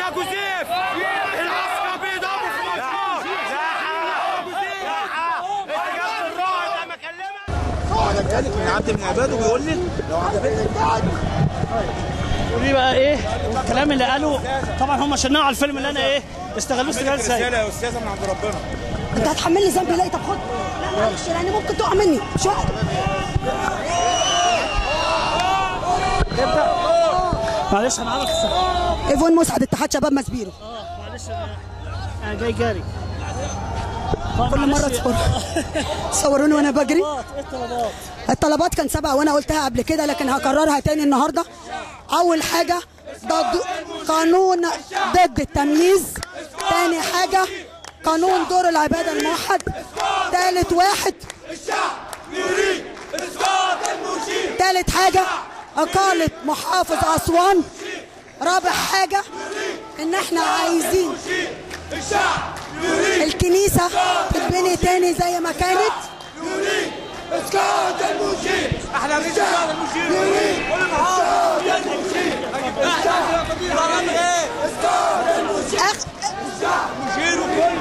يا جوزيف العسكر بيضربوا في مصر من عبد من عباده بيقول لي لو عجبتك ودي بقى ايه الكلام اللي قاله طبعا هم شنعوا على الفيلم اللي انا ايه استغلوه استغلال سيء رساله يا استاذه من عند ربنا انت هتحمل لي ذنبي لا طب خد لا معلش يعني ممكن تقع مني شو معلش انا عارف ايفون مسعد اتحاد شباب مسبيرو اه معلش انا انا جاي جاري كل مره تصور صوروني وانا بجري ايه الطلبات الطلبات كان سبعة وانا قلتها قبل كده لكن هكررها تاني النهارده اول حاجه ضد قانون ضد التمييز تاني حاجه قانون دور العباده الموحد تالت واحد تالت حاجه اقاله محافظ اسوان رابع حاجه ان احنا عايزين الكنيسه تتبني تاني زي ما كانت احنا مش اسقاط المشير كل محافظ أخ... مشير وكل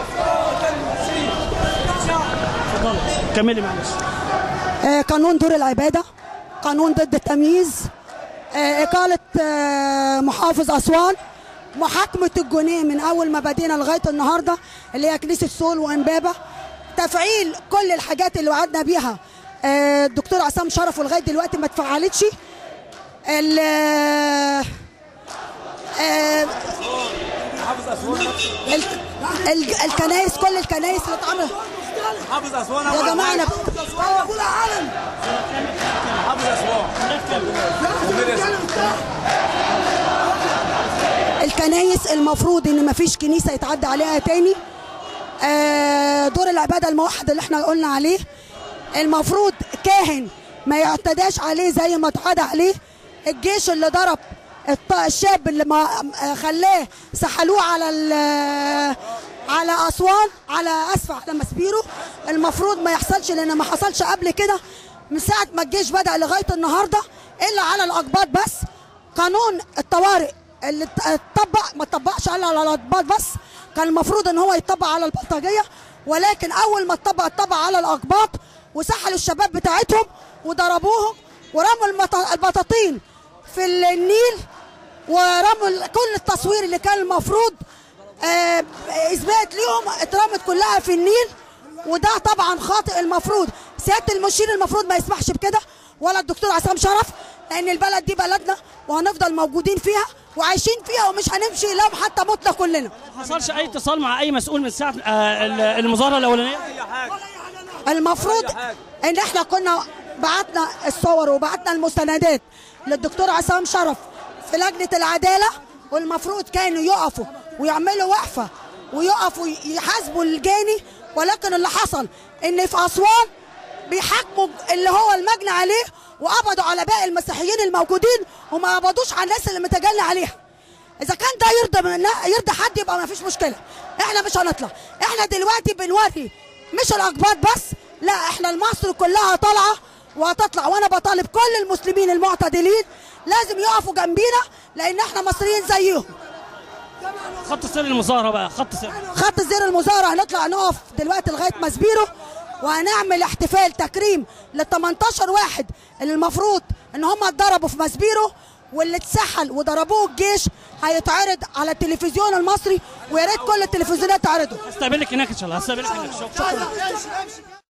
اتفضل كملي معلش آه، قانون دور العبادة قانون ضد التمييز آه، إقالة آه، محافظ أسوان محاكمة الجنيه من أول ما بدينا لغاية النهاردة اللي هي كنيسة سول وإمبابة تفعيل كل الحاجات اللي وعدنا بيها آه، الدكتور عصام شرف ولغاية دلوقتي ما اتفعلتش ال- آه، محافظ اسوان ال- ال- الكنايس كل الكنايس اللي اتعملت محافظ اسوان يا جماعة أنا محافظ اسوان الكنايس المفروض ان مفيش كنيسه يتعدى عليها تاني آه، دور العباده الموحد اللي احنا قلنا عليه المفروض كاهن ما يعتداش عليه زي ما اتعدى عليه الجيش اللي ضرب الط- الشاب اللي ما آه، خلاه سحلوه على ال- على اسوان على اسف على مسبيرو المفروض ما يحصلش لان ما حصلش قبل كده من ساعه ما الجيش بدا لغايه النهارده الا على الاقباط بس قانون الطوارئ اللي ات- اتطبق ما اتطبقش على على الاقباط بس كان المفروض ان هو يتطبق على البلطجيه ولكن اول ما اتطبق اتطبق على الاقباط وسحلوا الشباب بتاعتهم وضربوهم ورموا المط- البطاطين في النيل ورموا ال- كل التصوير اللي كان المفروض آه، اثبات ليهم اترمت كلها في النيل وده طبعا خاطئ المفروض سياده المشير المفروض ما يسمحش بكده ولا الدكتور عصام شرف لان البلد دي بلدنا وهنفضل موجودين فيها وعايشين فيها ومش هنمشي لو حتى متنا كلنا ما حصلش اي اتصال مع اي مسؤول من ساعه آه، ال- المظاهره الاولانيه المفروض ان احنا كنا بعتنا الصور وبعتنا المستندات للدكتور عصام شرف في لجنه العداله والمفروض كانوا يقفوا ويعملوا وقفه ويقفوا يحاسبوا الجاني ولكن اللي حصل ان في اسوان بيحاكموا اللي هو المجني عليه وقبضوا على باقي المسيحيين الموجودين وما قبضوش على الناس اللي متجلى عليها اذا كان ده يرضى من يرضى حد يبقى ما فيش مشكله احنا مش هنطلع احنا دلوقتي بنوري مش الاقباط بس لا احنا مصر كلها طالعه وهتطلع وانا بطالب كل المسلمين المعتدلين لازم يقفوا جنبينا لان احنا مصريين زيهم خط سير المظاهره بقى خط سير خط زر المظاهره هنطلع نقف دلوقتي لغايه مسبيرو وهنعمل احتفال تكريم لل 18 واحد اللي المفروض ان هم اتضربوا في مسبيرو واللي اتسحل وضربوه الجيش هيتعرض على التلفزيون المصري ويا ريت كل التلفزيونات تعرضه هستقبلك هناك ان شاء الله هستقبلك هناك شكرا